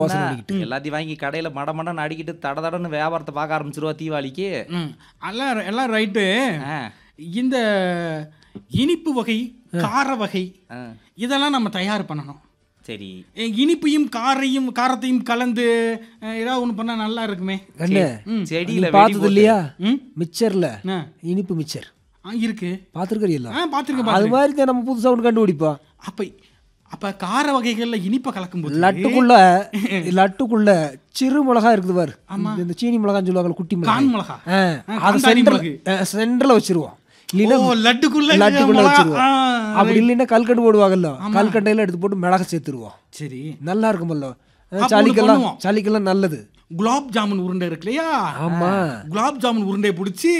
யோசனை பண்ணிக்கிட்டு எல்லாத்தையும் வாங்கி கடையில மட மடன்னு அடிக்கிட்டு தட தடன்னு வியாபாரத்தை பார்க்க ஆரம்பிச்சிருவா தீபாவளிக்கு ம், எல்லாம் எல்லாம் ரைட்டு ஆ, இந்த இனிப்பு வகை கார வகை ஆ, இதெல்லாம் நம்ம தயார் பண்ணணும் சரி எ, இனிப்பையும் காரையும் காரத்தையும் கலந்து அஹ், ஏதாவது ஒன்று பண்ணால் நல்லா இருக்குமே கண்ணு ம். செடியில நீ பார்த்தது வெடி இல்லையா ம் மிச்சர்ல ஆ. இனிப்பு மிச்சர் ஆ இருக்கு பார்த்துருக்கீங்களா ஆ பார்த்துருக்கேன் அது பார்த்துருக்கேன் மாதிரி தான் நம்ம புதுசா ஒன்று கண்டுபிடிப்போம் அப்போ அப்போ கார வகைகளில் இனிப்பை கலக்கும்போது லட்டுக்குள்ள லட்டுக்குள்ள சிறு மிளகா இருக்குது பாரு இந்த சீனி மிளகான்னு சொல்லுவாங்க குட்டி கான் மிளகாய் மிளகா ஆ, ஆ, அதை காந்தாரி சென்டர் மிளகு. சென்டர்ல வச்சிருவோம் ஓ இல்லைன்னா லட்டுக்குள்ள லட்டுக்குள்ள மிளகா. வச்சிருவோம் ஆ, அப்படி இல்லைன்னா கல்கண்டு போடுவாங்கல்ல கல்கண்டையில எடுத்து போட்டு மிளகா சேர்த்துருவோம் சரி நல்லா இருக்குமல்ல ஆ, ஒண்ணு சளிக்கெல்லாம் பண்ணுவோம். சளிக்கெல்லாம் நல்லது குலாப் ஜாமுன் உருண்டை இருக்கு இல்லையா ஆமா குலாப் ஜாமுன் உருண்டையை பிடிச்சி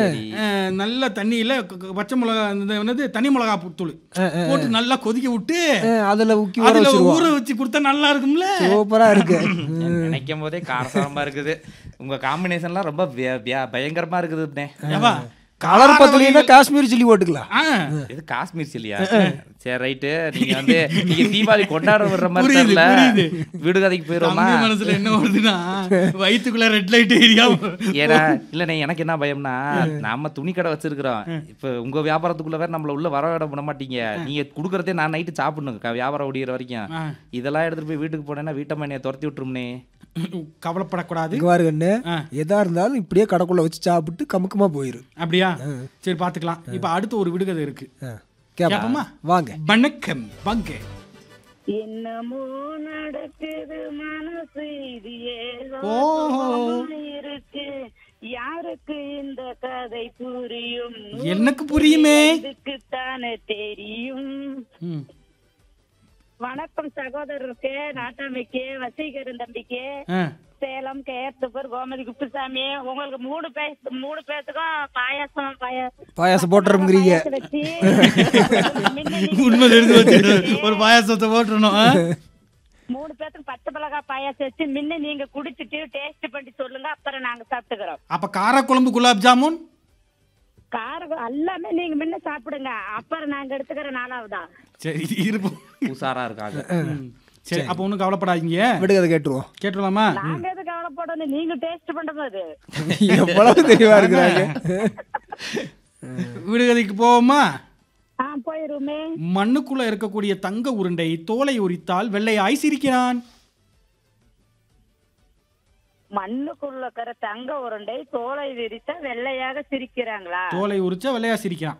நல்ல தண்ணியில க- க- பச்சை மிளகா இந்த என்னது தனி மிளகா தூள் போட்டு நல்லா கொதிக்க விட்டு ஆ, அதுல உக்கி வர அதுல வச்சிருவோம் ஊற வச்சு கொடுத்தா நல்லா இருக்கும்ல சூப்பரா இருக்கு நினைக்கும் போதே காரசாரமா இருக்குது உங்க காம்பினேஷன்லாம் ரொம்ப விய- விய- பயங்கரமா இருக்குதுண்ணே ஏவா கலர் பத்தலைன்னா காஷ்மீர் சில்லி போட்டுக்கலாம் ஆ இது காஷ்மீர் சில்லியா சரி ரைட்டு நீங்க வந்து நீங்க தீபாவளி கொண்டாட விடுற மாதிரி புரியுது, தெரியல புரியுது. வீடு கதைக்கு போயிருவோமா தம்பி மனசுல என்ன வருதுன்னா வயித்துக்குள்ள ரெட் லைட் ஏரியா ஏன்னா இல்லண்ணே எனக்கு என்ன பயம்னா நாம துணி கடை வச்சிருக்கிறோம் இப்ப உங்க வியாபாரத்துக்குள்ள வேற நம்மள உள்ள வர விட விட மாட்டீங்க நீங்க குடுக்கறதே நான் நைட்டு சாப்பிடணும் க- வியாபாரம் ஓடிற வரைக்கும் ஆ. இதெல்லாம் எடுத்துட்டு போய் வீட்டுக்கு போனேன்னா வீட்டை மணியை துரத்தி விட்டுரும்னே கவலைப்படக்கூடாது இங்க பாரு கண்ணு ஆ. எதா இருந்தாலும் இப்படியே கடைக்குள்ள வச்சு சாப்பிட்டு கமுக்கமா போயிரு அப்படியா சரி பாத்துக்கலாம் இப்ப அடுத்து ஒரு விடுகதை இருக்கு ஆ, கேப்பா. கேப்போமா? வாங்க வணக்கம் வாங்க என்னமோ நடக்குது மனசு இது ஏதோ ஓஹோ. இருக்கு யாருக்கு இந்த கதை புரியும் எனக்கு புரியுமே இதுக்குத்தானே தெரியும் ம். வணக்கம் சகோதரருக்கு நாட்டாமைக்கு வசீகரன் தம்பிக்கு ஆ. சேலம் கேர்த்துப்பர் கோமதி குப்புசாமி உங்களுக்கு மூணு பேச மூணு பேத்துக்கும் பாயாசம் பாயாசம் பாயாசம் போட்டுறோம்ங்கிறீங்க பாயாசம் வச்சு உண்மை தெரிஞ்சு வச்சு ஒரு பாயாசத்தை போட்டுறணும் ஆ? மூணு பேத்துக்கு பச்சை மிளகாய் பாயாசம் வச்சு முன்ன நீங்க குடிச்சிட்டு டேஸ்ட் பண்ணி சொல்லுங்க அப்புறம் நாங்க சாப்பிட்டுக்கிறோம் அப்ப காரக்குழம்பு குலாப் ஜாமுன் காரம் எல்லாமே நீங்க முன்ன சாப்பிடுங்க அப்புறம் நாங்க எடுத்துக்கிற நாலாவதா சரி இருப்போம் உசாரா இருக்காங்க ம். சரி அப்ப ஒண்ணும் கவலைப்படாதீங்க விடுகதை கேட்டுருவோம் கேட்டுடலாமா நாங்க எது கவலைப்படணும் நீங்க டேஸ்ட் பண்ணும்போது எவ்வளவு தெளிவா இருக்கிறாங்க விடுகதைக்கு போவோமா ஆ போயிருமே மண்ணுக்குள்ள இருக்கக்கூடிய தங்க உருண்டை தோலை உரித்தால் வெள்ளையாய் சிரிக்கிறான் மண்ணுக்குள்ள இருக்கிற தங்க உருண்டை தோலை விரித்தா வெள்ளையாக சிரிக்கிறாங்களா தோலை உரிச்சா வெள்ளையா சிரிக்கிறான்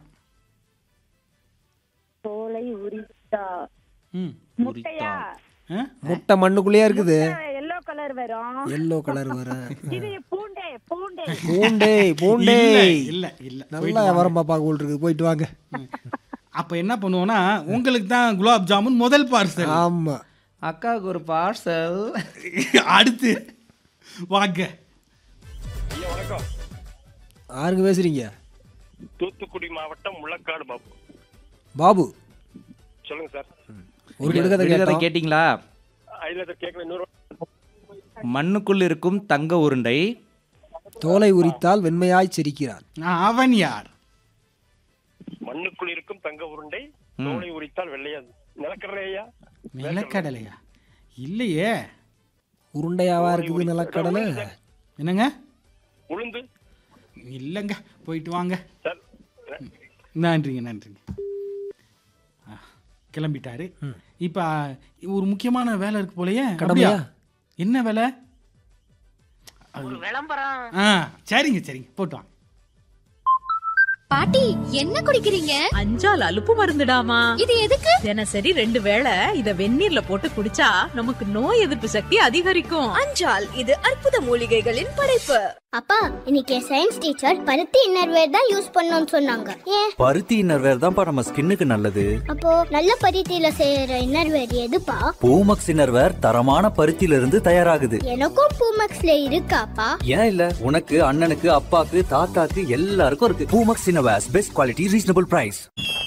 தோலை உரித்தா ம் முட்டையா ஆ? முட்டை மண்ணுக்குள்ளேயே இருக்குது எல்லோ கலர் வரும் எல்லோ கலர் வர இது பூண்டே பூண்டே பூண்டே பூண்டே இல்ல இல்ல நல்லா வியாபாரம் பாப்பா போல் இருக்குது போயிட்டு வாங்க அப்ப என்ன பண்ணுவோம்னா உங்களுக்கு தான் குலாப் ஜாமுன் முதல் பார்சல் ஆமா அக்காவுக்கு ஒரு பார்சல் அடுத்து வாங்க ஐயா வணக்கம் யாருங்க பேசுறீங்க தூத்துக்குடி மாவட்டம் முள்ளக்காடு பாபு பாபு சொல்லுங்க சார் ஒரு விடுகதை விடுகதை கேட்டோம் கேட்டிங்களா ஐயா சார் கேட்கல இன்னொரு மண்ணுக்குள் இருக்கும் தங்க உருண்டை தோலை உரித்தால் வெண்மையாய் சிரிக்கிறான் நான் அவன் யார் மண்ணுக்குள் இருக்கும் தங்க உருண்டை தோலை உரித்தால் வெள்ளையாது நிலக்கடலை ஐயா நிலக்கடலையா இல்லையே உருண்டையாவா இருக்குது நிலக்கடலை என்னங்க உளுந்து இல்லைங்க போயிட்டு வாங்க சார் நன்றிங்க நன்றிங்க ஆ, கிளம்பிட்டாரு இப்ப ஒரு முக்கியமான வேலை இருக்கு போலயே கடமையா? அப்படியா? என்ன வேலை விளம்பரம் ஆ சரிங்க சரிங்க போட்டு வாங்க பாட்டி என்ன குடிக்கிறீங்க அஞ்சால் அலுப்பு மருந்துடாமா இது எதுக்கு தினசரி ரெண்டு வேளை இத வெந்நீர்ல போட்டு குடிச்சா நமக்கு நோய் எதிர்ப்பு சக்தி அதிகரிக்கும் அஞ்சால் இது அற்புத மூலிகைகளின் படைப்பு அப்பா இன்னைக்கு சயின்ஸ் டீச்சர் பருத்தி இன்னர்வேர் தான் யூஸ் பண்ணணும்னு சொன்னாங்க ஏன் பருத்தி இன்னர்வேர் தான்ப்பா நம்ம ஸ்கின்னுக்கு நல்லது அப்போ நல்ல பருத்தியில செய்யற இன்னர்வேர் எதுப்பா பூமக்ஸ் இன்னர்வேர் தரமான பருத்தியில இருந்து தயாராகுது எனக்கும் பூமக்ஸ்ல இருக்காப்பா ஏன் இல்ல உனக்கு அண்ணனுக்கு அப்பாக்கு தாத்தாக்கு எல்லாருக்கும் இருக்கு Poomex innerwears best quality reasonable price